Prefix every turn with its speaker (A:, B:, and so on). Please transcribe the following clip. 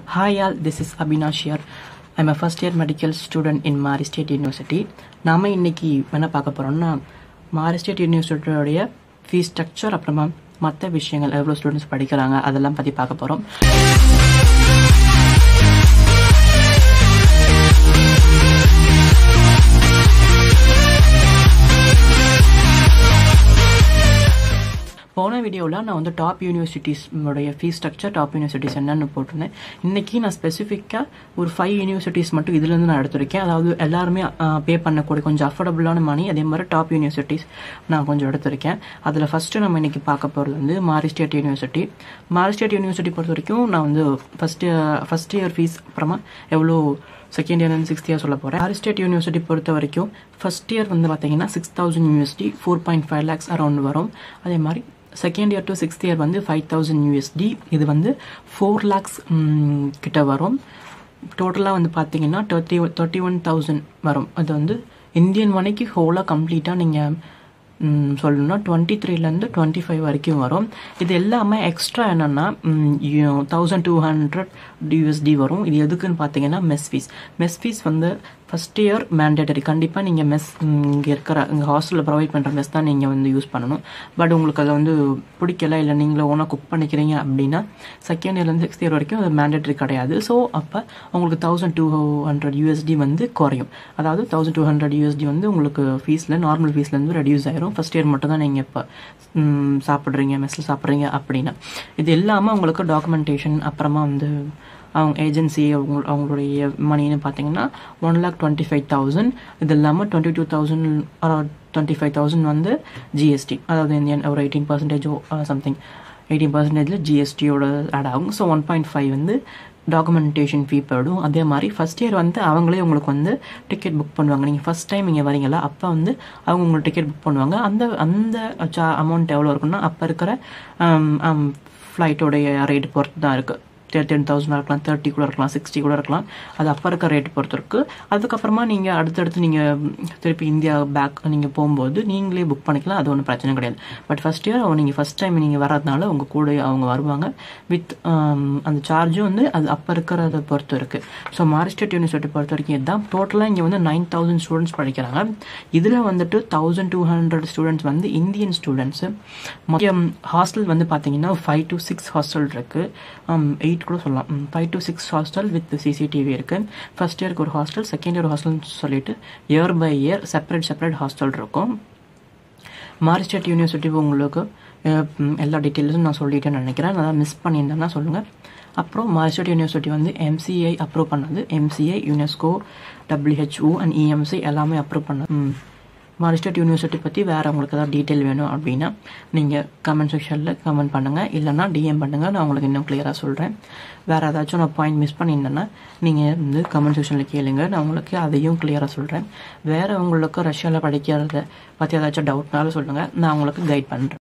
A: Hi all, this is Abhinash here. I'm a first year medical student in Mari State University. நாம இன்னைக்கு என்ன பார்க்க போறோம்னா மாரி ஸ்டேட் யூனிவர்சிட்டியோடைய ஃபீஸ் ஸ்ட்ரக்சர் அப்புறமா மற்ற விஷயங்கள் எவ்வளோ ஸ்டூடெண்ட்ஸ் படிக்கிறாங்க அதெல்லாம் பற்றி பார்க்க போகிறோம் போன வீடியோவில் நான் வந்து டாப் யூனிவர்சிட்டிஸோடைய ஃபீஸ் ஸ்ட்ரக்சர் டாப் யூனிவர்சிட்டிஸ் என்னன்னு போட்டிருந்தேன் இன்னைக்கு நான் ஸ்பெசிஃபிக்காக ஒரு ஃபைவ் யூனிவர்சிட்டிஸ் மட்டும் இதுலேருந்து நான் எடுத்திருக்கேன் அதாவது எல்லாருமே பே பண்ணக்கூடிய கொஞ்சம் அஃபோர்டபுளான மணி அதே மாதிரி டாப் யூனிவர்சிட்டிஸ் நான் கொஞ்சம் எடுத்திருக்கேன் அதில் ஃபஸ்ட்டு நம்ம இன்னைக்கு பார்க்க போகிறது வந்து Mari state university Mari state university பொறுத்த வரைக்கும் நான் வந்து ஃபஸ்ட் ஃபஸ்ட் இயர் ஃபீஸ் அப்புறமா எவ்வளோ second year and sixth year சொல்ல போகிறேன் ஹாரி ஸ்டேட் யூனிவர்சிட்டி பொறுத்த வரைக்கும் ஃபஸ்ட் இயர் வந்து பார்த்தீங்கன்னா six thousand USD four point five lakhs around வரும் அதே மாதிரி second year to sixth year வந்து ஃபைவ் தௌசண்ட் யூஎஸ்டி இது வந்து ஃபோர் லேக்ஸ் கிட்ட வரும் டோட்டலாக வந்து பார்த்தீங்கன்னா தேர்ட்டி தேர்ட்டி ஒன் தௌசண்ட் வரும் அது வந்து இந்தியன் மணிக்கு ஹோலாக கம்ப்ளீட்டாக நீங்கள் சொல்லணும்னா டுவெண்ட்டி த்ரீலேருந்து டுவெண்ட்டி ஃபைவ் வரைக்கும் வரும் இது எல்லாமே எக்ஸ்ட்ரா என்னென்னா தௌசண்ட் டூ ஹண்ட்ரட் யூஎஸ்டி வரும் இது எதுக்குன்னு பார்த்தீங்கன்னா மெஸ் ஃபீஸ் மெஸ் ஃபீஸ் வந்து ஃபஸ்ட் இயர் மேண்டேட்டரி கண்டிப்பாக நீங்கள் மெஸ் இங்கே இருக்கிற இங்கே ஹாஸ்டலில் ப்ரொவைட் பண்ணுற மெஸ் தான் நீங்கள் வந்து யூஸ் பண்ணணும் பட் உங்களுக்கு அதை வந்து பிடிக்கல இல்லை நீங்களே ஓனாக குக் பண்ணிக்கிறீங்க அப்படின்னா செகண்ட் இயர்லேருந்து சிக்ஸ்த் இயர் வரைக்கும் அது மேண்டேட்டரி கிடையாது ஸோ அப்போ உங்களுக்கு தௌசண்ட் டூ ஹண்ட்ரட் யூஎஸ்டி வந்து குறையும் அதாவது தௌசண்ட் டூ ஹண்ட்ரட் யூஎஸ்டி வந்து உங்களுக்கு ஃபீஸில் நார்மல் ஃபீஸ்லேருந்து ரெடியூஸ் ஆயிரும் ஃபஸ்ட் இயர் மட்டும் தான் நீங்கள் இப்போ சாப்பிட்றீங்க மெஸ்ஸில் சாப்பிட்றீங்க அப்படின்னா இது இல்லாமல் உங்களுக்கு டாக்குமெண்டேஷன் அப்புறமா வந்து அவங்க ஏஜென்சி அவங்க அவங்களுடைய மணின்னு பார்த்தீங்கன்னா one lakh twenty five thousand இது இல்லாமல் twenty two thousand twenty five thousand வந்து ஜிஎஸ்டி அதாவது இந்தியன் ஒரு எயிட்டீன் பர்சன்டேஜோ சம்திங் எயிட்டீன் பர்சன்டேஜில் ஜிஎஸ்டியோட ஆட் ஆகும் ஸோ ஒன் பாயிண்ட் ஃபைவ் வந்து டாக்குமெண்டேஷன் ஃபீ போயிடும் அதே மாதிரி ஃபஸ்ட் இயர் வந்து அவங்களே உங்களுக்கு வந்து டிக்கெட் புக் பண்ணுவாங்க நீங்கள் ஃபஸ்ட் டைம் இங்கே வரீங்களா அப்போ வந்து அவங்க உங்களுக்கு டிக்கெட் புக் பண்ணுவாங்க அந்த அந்த அமௌண்ட் எவ்வளோ இருக்குன்னா அப்போ இருக்கிற ஃப்ளைட்டோடைய ரேட் பொறுத்து தான் இருக்குது டென் தௌசண்டாக இருக்கலாம் தேர்ட்டி கூட இருக்கலாம் சிக்ஸ்டி கூட இருக்கலாம் அது அப்போ இருக்க ரேட் பொறுத்து இருக்கு அதுக்கப்புறமா நீங்கள் அடுத்தடுத்து நீங்கள் திருப்பி இந்தியா பேக் நீங்கள் போகும்போது நீங்களே புக் பண்ணிக்கலாம் அது ஒன்றும் பிரச்சனை கிடையாது பட் ஃபஸ்ட் இயர் அவங்க நீங்கள் ஃபஸ்ட் டைம் நீங்கள் வர்றதுனால உங்கள் கூட அவங்க வருவாங்க வித் அந்த சார்ஜும் வந்து அது அப்போ இருக்கிறத பொறுத்து இருக்குது ஸோ மாரி ஸ்டேட் யூனிவர்சிட்டி பொறுத்த வரைக்கும் இதுதான் டோட்டலாக இங்கே வந்து நைன் தௌசண்ட் ஸ்டூடெண்ட்ஸ் படிக்கிறாங்க இதில் வந்துட்டு தௌசண்ட் டூ ஹண்ட்ரட் ஸ்டூடெண்ட்ஸ் வந்து இந்தியன் ஸ்டூடெண்ட்ஸு முக்கியம் ஹாஸ்டல் வந்து பார்த்தீங்கன்னா ஃபைவ் டு சிக்ஸ் ஹாஸ்டல் இருக்குது எயிட் கூட சொல்லலாம் five to six hostel with CCTV இருக்குது ஃபர்ஸ்ட் இயருக்கு ஒரு ஹாஸ்டல் செகண்ட் இயர் ஹாஸ்டல்னு சொல்லிட்டு year by year separate separate hostel இருக்கும் மாரி ஸ்டேட் யூனிவர்சிட்டி உங்களுக்கு எல்லா டீட்டெயில்ஸும் நான் சொல்லிட்டேன்னு நினைக்கிறேன் நான் மிஸ் பண்ணியிருந்தேன்னா சொல்லுங்கள் அப்புறம் மாரி ஸ்டேட் யூனிவர்சிட்டி வந்து எம்சிஐ அப்ரூவ் பண்ணது MCI UNESCO WHO and EMC எல்லாமே அப்ரூவ் பண்ணது மாரி ஸ்டேட் யூனிவர்சிட்டி பற்றி வேறு உங்களுக்கு ஏதாவது டீட்டெயில் வேணும் அப்படின்னா நீங்கள் கமெண்ட் செக்ஷனில் கமெண்ட் பண்ணுங்கள் இல்லைனா டிஎம் பண்ணுங்கள் நான் உங்களுக்கு இன்னும் கிளியராக சொல்கிறேன் வேறு ஏதாச்சும் நான் பாயிண்ட் மிஸ் பண்ணியிருந்தேன்னா நீங்கள் வந்து கமெண்ட் செக்ஷனில் கேளுங்க நான் உங்களுக்கு அதையும் கிளியராக சொல்கிறேன் வேறு உங்களுக்கு ரஷ்யாவில் படிக்கிறத பற்றி ஏதாச்சும் டவுட்னாலும் சொல்லுங்கள் நான் உங்களுக்கு கைட் பண்ணுறேன்